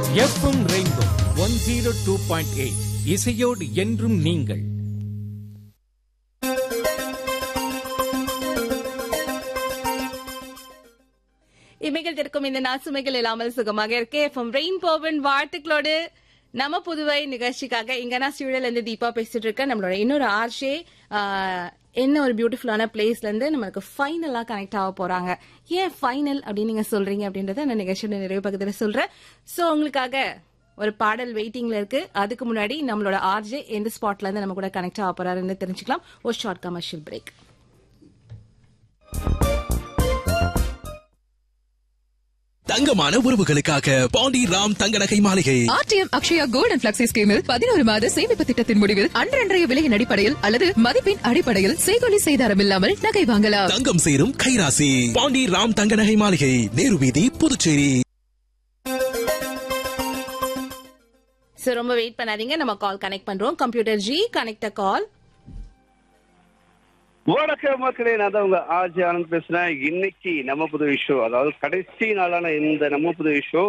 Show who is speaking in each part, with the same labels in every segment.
Speaker 1: FM rainbow one zero two point eight இசையோடு என்றும் நீங்கள்
Speaker 2: இமைகள் திறக்கும் இந்த நாசுமைகள் இல்லாமல் சுகமாக இருக்க எஃப்எம் ரெயின்போவின் வாழ்த்துக்களோடு நம்ம புதுவை நிகழ்ச்சிக்காக இங்க நான் சூழல் இருந்து தீபா பேசிட்டு இருக்கேன் நம்மளோட இன்னொரு ஆர்ஷே என்ன ஒரு பியூட்டிஃபுல்லான பிளேஸ்ல இருந்து நம்மளுக்கு ஃபைனலா கனெக்ட் ஆக போறாங்க ஏன் ஃபைனல் அப்படின்னு நீங்க சொல்றீங்க அப்படின்றத அந்த நிகழ்ச்சியோட நிறைவு பக்கத்துல சொல்றேன் சோ உங்களுக்காக ஒரு பாடல் வெயிட்டிங்ல இருக்கு அதுக்கு முன்னாடி நம்மளோட ஆர்ஜே எந்த ஸ்பாட்ல இருந்து நம்ம கூட கனெக்ட் ஆக போறாருன்னு தெரிஞ்சுக்கலாம் ஒரு ஷார்ட் கமர்ஷியல் பிரேக்
Speaker 3: தங்கமான உறவுகளுக்காக பாண்டி ராம் தங்க நகை மாளிகை
Speaker 4: RTM Akshaya gold and flexi ஸ்கீமில் பதினோரு மாத சேமிப்பு திட்டத்தின் முடிவில் அன்றன்றைய விலையின் அடிப்படையில் அல்லது மதிப்பின் அடிப்படையில் செய்கொலி செய்தாரம் இல்லாமல் நகை வாங்கலாம்
Speaker 3: தங்கம் சேரும் கைராசி பாண்டி ராம் தங்க நகை மாளிகை நேரு வீதி புதுச்சேரி
Speaker 2: சோ ரொம்ப வெயிட் பண்ணாதீங்க நம்ம கால் கனெக்ட் பண்றோம் கம்ப்யூட்டர் ஜி கனெக்ட் கால்
Speaker 5: வணக்கம் மக்களே நான் தான் உங்க ஆர்ஜி ஆனந்த் பேசுறேன் இன்னைக்கு நம்ம புது ஷோ அதாவது கடைசி நாளான இந்த நம்ம புது ஷோ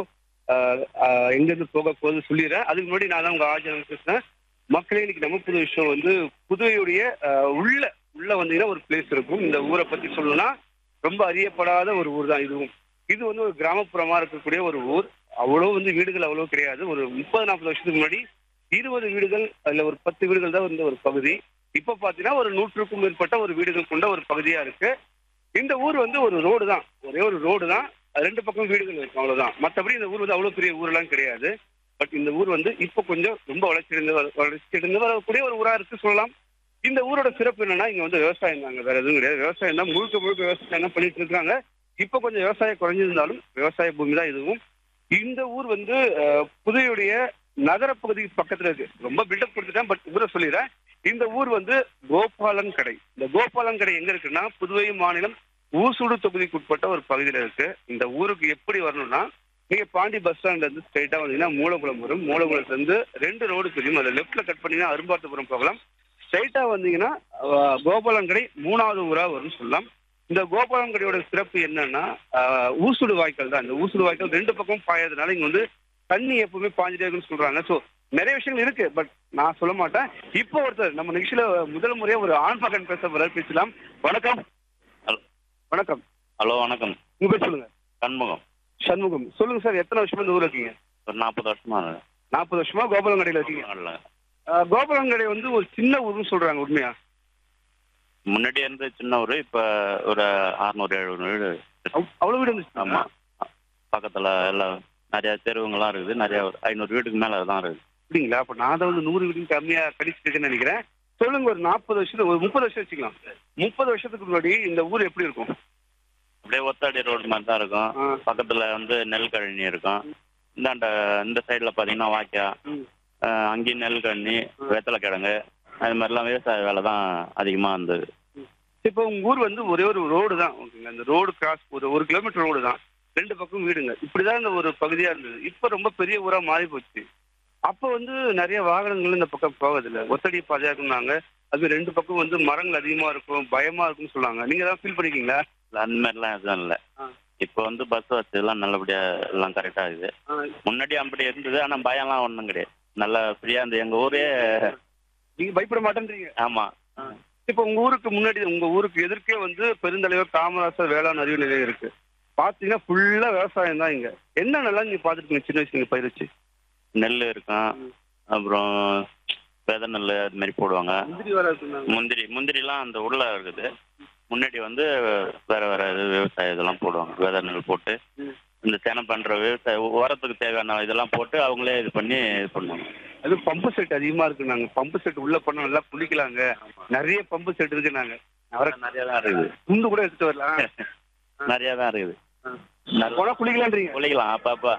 Speaker 5: எங்க இருந்து போக போகுது சொல்லிடுறேன் அதுக்கு முன்னாடி நான் தான் உங்க ஆர்ஜி ஆனந்த் பேசுறேன் மக்களே இன்னைக்கு நம்ம புது ஷோ வந்து புதுவையுடைய அஹ், உள்ள உள்ள வந்தீங்கன்னா ஒரு பிளேஸ் இருக்கும் இந்த ஊரை பத்தி சொல்லணும்னா ரொம்ப அறியப்படாத ஒரு ஊர் தான் இதுவும் இது வந்து ஒரு கிராமப்புறமா இருக்கக்கூடிய ஒரு ஊர் அவ்வளோ வந்து வீடுகள் அவ்வளோ கிடையாது ஒரு முப்பது நாற்பது வருஷத்துக்கு முன்னாடி இருபது வீடுகள் அதுல ஒரு பத்து வீடுகள் தான் இருந்த ஒரு பகுதி இப்ப பாத்தீங்கன்னா ஒரு நூற்றுக்கும் மேற்பட்ட ஒரு வீடுகள் கொண்ட ஒரு பகுதியா இருக்கு இந்த ஊர் வந்து ஒரு ரோடு தான் ஒரே ஒரு ரோடு தான் அது ரெண்டு பக்கம் வீடுகள் இருக்கும் அவ்வளவுதான் மத்தபடி இந்த ஊர் வந்து அவ்வளவு பெரிய ஊர்லாம் கிடையாது பட் இந்த ஊர் வந்து இப்ப கொஞ்சம் ரொம்ப வளர்ச்சியடைந்து வர- வளர்ச்சியடைந்து வரக்கூடிய ஒரு ஊரா இருக்கு சொல்லலாம் இந்த ஊரோட சிறப்பு என்னன்னா இங்க வந்து விவசாயம் தாங்க வேற எதுவும் கிடையாது விவசாயம் தான் முழுக்க முழுக்க விவசாயம் தான் பண்ணிட்டு இருக்காங்க இப்ப கொஞ்சம் விவசாயம் குறைஞ்சிருந்தாலும் விவசாய பூமி தான் இதுவும் இந்த ஊர் வந்து அஹ், புதுவையுடைய நகர பகுதி பக்கத்துல இருக்கு ரொம்ப பில்டப் கொடுத்துட்டேன் பட் ஊரை சொல்லிடுறேன் இந்த ஊர் வந்து கோபாலன் கடை இந்த கோபாலன் கடை எங்க இருக்குன்னா புதுவை மாநிலம் ஊசுடு தொகுதிக்கு உட்பட்ட ஒரு பகுதியில இருக்கு இந்த ஊருக்கு எப்படி வரணும்னா நீங்க பாண்டி பஸ் ஸ்டாண்ட்ல இருந்து ஸ்ட்ரைட்டா வந்தீங்கன்னா மூலகுளம் வரும் மூலகுளத்துல இருந்து ரெண்டு ரோடு தெரியும் அதுல லெஃப்ட்ல கட் பண்ணீங்கன்னா அரும்பார்த்தபுரம் போகலாம் ஸ்ட்ரைட்டா வந்தீங்கன்னா அஹ், கோபாலன் கடை மூணாவது ஊரா வரும்னு சொல்லலாம் இந்த கோபாலன் கடையோட சிறப்பு என்னன்னா அஹ், ஊசுடு வாய்க்கால் தான் இந்த ஊசுடு வாய்க்கால் ரெண்டு பக்கம் பாயறதுனால இங்க வந்து தண்ணி எப்பவுமே பாஞ்சிட்டே இருக்குன்னு சொல்றாங்க சோ நிறைய விஷயங்கள் இருக்கு பட் நான் சொல்ல மாட்டேன் இப்போ ஒருத்தர் நம்ம நிகழ்ச்சியில முதல் முறையா ஒரு ஆண் மகன் பேச போறாரு பேசலாம் வணக்கம்
Speaker 6: ஹலோ.
Speaker 5: வணக்கம்
Speaker 6: ஹலோ வணக்கம்
Speaker 5: உங்க பேர் சொல்லுங்க
Speaker 6: சண்முகம்
Speaker 5: சண்முகம் சொல்லுங்க சார் எத்தனை வருஷமா இந்த ஊர்ல இருக்கீங்க
Speaker 6: ஒரு நாற்பது வருஷமா இருக்கு.
Speaker 5: நாற்பது வருஷமா கோபாலன் கடையில இருக்கீங்க
Speaker 6: வரல.
Speaker 5: அஹ், கோபாலன் கடை வந்து ஒரு சின்ன ஊர்னு சொல்றாங்க உண்மையா
Speaker 6: முன்னாடி இருந்து சின்ன ஊர் இப்ப ஒரு அறுநூறு எழுநூறு வீடு இருக்கு.
Speaker 5: அவ்- அவ்வளவு வீடு இருந்துச்சு
Speaker 6: ஆமா பக்கத்துல எல்லாம் நிறைய தெருவுங்கெல்லாம் இருக்குது நிறைய ஒரு ஐநூறு வீட்டுக்கு மேல தான் இருக்குது
Speaker 5: அப்படிங்களா அப்ப நான் தான் வந்து நூறு வீடும் கம்மியா கடிச்சிருக்கேன்னு நினைக்கிறேன் சொல்லுங்க ஒரு நாற்பது வருஷத்துக்கு ஒரு முப்பது வருஷம் வச்சுக்கலாம் முப்பது வருஷத்துக்கு முன்னாடி இந்த ஊர் எப்படி இருக்கும்
Speaker 6: அப்படியே ஒத்தாடி ரோடு மாதிரி தான் இருக்கும்
Speaker 5: ஆ.
Speaker 6: பக்கத்துல வந்து நெல் கழனி இருக்கும் இந்தாண்ட இந்த சைடுல பாத்தீங்கன்னா வாய்க்கா
Speaker 5: ம்.
Speaker 6: அஹ், அங்கேயும் நெல் கழனி வெத்தலை கிழங்கு அது மாதிரிலாம் விவசாய வேலை தான் அதிகமா இருந்தது
Speaker 5: இப்போ உங்க ஊர் வந்து ஒரே ஒரு ரோடு தான் ஓகேங்களா இந்த ரோடு கிராஸ் ஒரு ஒரு கிலோமீட்டர் ரோடு தான் ரெண்டு பக்கம் வீடுங்க இப்படிதான் இந்த ஒரு பகுதியா இருந்தது இப்ப ரொம்ப பெரிய ஊரா மாறி போச்சு அப்ப வந்து நிறைய வாகனங்கள் இந்த பக்கம் போவதில்லை ஒத்தடி பாதையா இருக்குனாங்க அது ரெண்டு பக்கம் வந்து மரங்கள் அதிகமா இருக்கும் பயமா இருக்கும்னு சொன்னாங்க நீங்க தான் ஃபீல் பண்ணிருக்கீங்களா
Speaker 6: இல்ல, அந்த மாதிரிலாம் எதுவும் இல்லை
Speaker 5: ஆ.
Speaker 6: இப்போ வந்து பஸ் வசதி எல்லாம் நல்லபடியா எல்லாம் கரெக்டா இருக்குது
Speaker 5: ஆ,
Speaker 6: முன்னாடி அப்படி இருந்தது ஆனா பயம்லாம் ஒண்ணும் கிடையாது நல்லா ஃப்ரீயா இருந்தது எங்க ஊரே
Speaker 5: நீங்க பயப்பட மாட்டேன்றீங்க
Speaker 6: ஆமா
Speaker 5: இப்போ உங்க ஊருக்கு முன்னாடி உங்க ஊருக்கு எதிர்க்கே வந்து பெருந்தலைவர் காமராசர் வேளாண் அறிவு நிலையம் இருக்கு பாத்தீங்கன்னா ஃபுல்லா விவசாயம் தான் இங்க என்ன நல்லா நீங்க பாத்துருக்கீங்க சின்ன வயசுல நீங்க பயிர் வச்சு
Speaker 6: நெல் இருக்கும் அப்புறம் விதை நெல் அது மாதிரி போடுவாங்க
Speaker 5: முந்திரி வர இருக்குன்னாங்க
Speaker 6: முந்திரி முந்திரிலாம் அந்த உள்ள இருக்குது முன்னாடி வந்து வேற வேற இது விவசாய இதெல்லாம் போடுவாங்க விதை நெல் போட்டு
Speaker 5: ம்.
Speaker 6: இந்த சேனம் பண்ற விவசாய உரத்துக்கு தேவையான இதெல்லாம் போட்டு அவங்களே இது பண்ணி இது பண்ணுவாங்க
Speaker 5: அது பம்பு செட் அதிகமா இருக்கு நாங்க பம்பு செட் உள்ள போனா நல்லா குளிக்கலாங்க நிறைய பம்பு செட் இருக்கு நாங்க அவரை
Speaker 6: நிறைய தான் இருக்குது
Speaker 5: துண்டு கூட எடுத்துட்டு வரலாம்
Speaker 6: நிறைய தான் இருக்குது நல்ல-
Speaker 5: போனா குளிக்கலான்றீங்க
Speaker 6: குளிக்கலாம் அப்பப்ப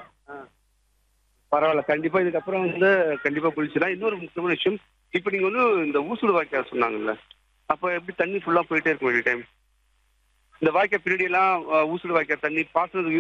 Speaker 5: பரவாயில்ல கண்டிப்பா இதுக்கப்புறம் வந்து கண்டிப்பா குளிச்சுலாம் இன்னொரு முக்கியமான விஷயம் இப்ப நீங்க வந்து இந்த ஊசுடு வாய்க்கா சொன்னாங்கல்ல அப்ப எப்படி தண்ணி ஃபுல்லா போயிட்டே இருக்கும் எனி டைம் இந்த வாய்க்கா பின்னாடி எல்லாம் அஹ், ஊசுடு வாய்க்கா தண்ணி பாசனத்துக்கு